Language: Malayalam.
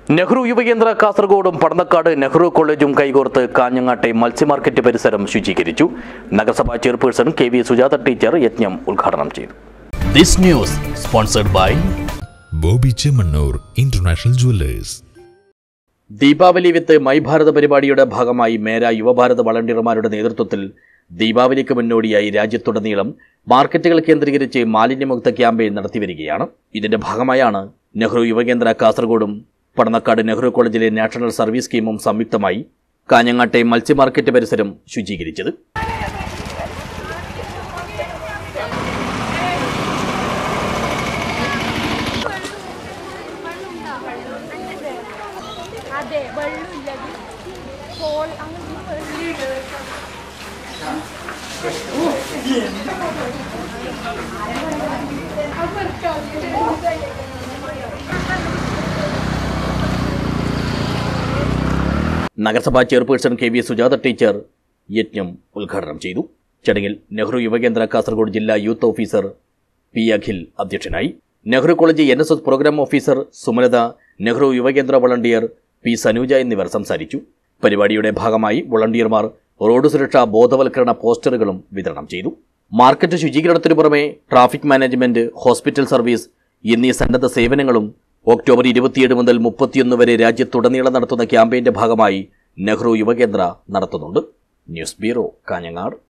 നെഹ്റു യുവകേന്ദ്ര കാസർഗോഡും പടന്നക്കാട് നെഹ്റു കോളേജും കൈകോർത്ത് കാഞ്ഞങ്ങാട്ടെ മത്സ്യമാർക്കറ്റ് പരിസരം ശുചീകരിച്ചു നഗരസഭാ chairperson K V Sujatha teacher യജ്ഞം ഉദ്ഘാടനം ചെയ്തു this news sponsored by Boby Chemmanur international jewellers Deepavali with my Bharat പരിപാടിയുടെ ഭാഗമായി മേര യുവഭാരത് വളണ്ടിയർമാരുടെ നേതൃത്വത്തിൽ ദീപാവലിക്ക് മുന്നോടിയായി രാജ്യത്തുടനീളം മാർക്കറ്റുകൾ കേന്ദ്രീകരിച്ച് മാലിന്യമുക്ത ക്യാമ്പയിൻ നടത്തിവരികയാണ് ഇതിന്റെ ഭാഗമായാണ് നെഹ്റു യുവകേന്ദ്ര കാസർഗോഡും പടന്നക്കാട് നെഹ്റു കോളേജിലെ നാഷണൽ സർവീസ് സ്കീമും സംയുക്തമായി കാഞ്ഞങ്ങാട്ടെ മത്സ്യമാർക്കറ്റ് പരിസരം ശുചീകരിച്ചത് അതെ വെള്ളമില്ലത് കോൾ അങ്ങനെ നഗരസഭാ chairperson K V Sujatha teacher യജ്ഞം ഉദ്ഘാടനം ചെയ്തു ചടങ്ങിൽ നെഹ്റു യുവകേന്ദ്ര കാസർഗോഡ് ജില്ലാ യൂത്ത് ഓഫീസർ പി അഖിൽ അധ്യക്ഷനായി Nehru college N S S programme officer Sumalatha Nehru Yuva Kendra volunteer P Sanuja എന്നിവർ സംസാരിച്ചു പരിപാടിയുടെ ഭാഗമായി വളണ്ടിയർമാർ റോഡ് സുരക്ഷാ ബോധവൽക്കരണ പോസ്റ്ററുകളും വിതരണം ചെയ്തു മാർക്കറ്റ് ശുചീകരണത്തിനു പുറമെ ട്രാഫിക് മാനേജ്മെന്റ് ഹോസ്പിറ്റൽ സർവീസ് എന്നീ സന്നദ്ധ സേവനങ്ങളും ഒക്ടോബർ ഇരുപത്തിയേഴ് മുതൽ മുപ്പത്തിയൊന്ന് വരെ രാജ്യത്തുടനീളം നടത്തുന്ന ക്യാമ്പയിന്റെ ഭാഗമായി നെഹ്റു യുവകേന്ദ്ര നടത്തുന്നുണ്ട് ന്യൂസ് ബ്യൂറോ കാഞ്ഞങ്ങാട്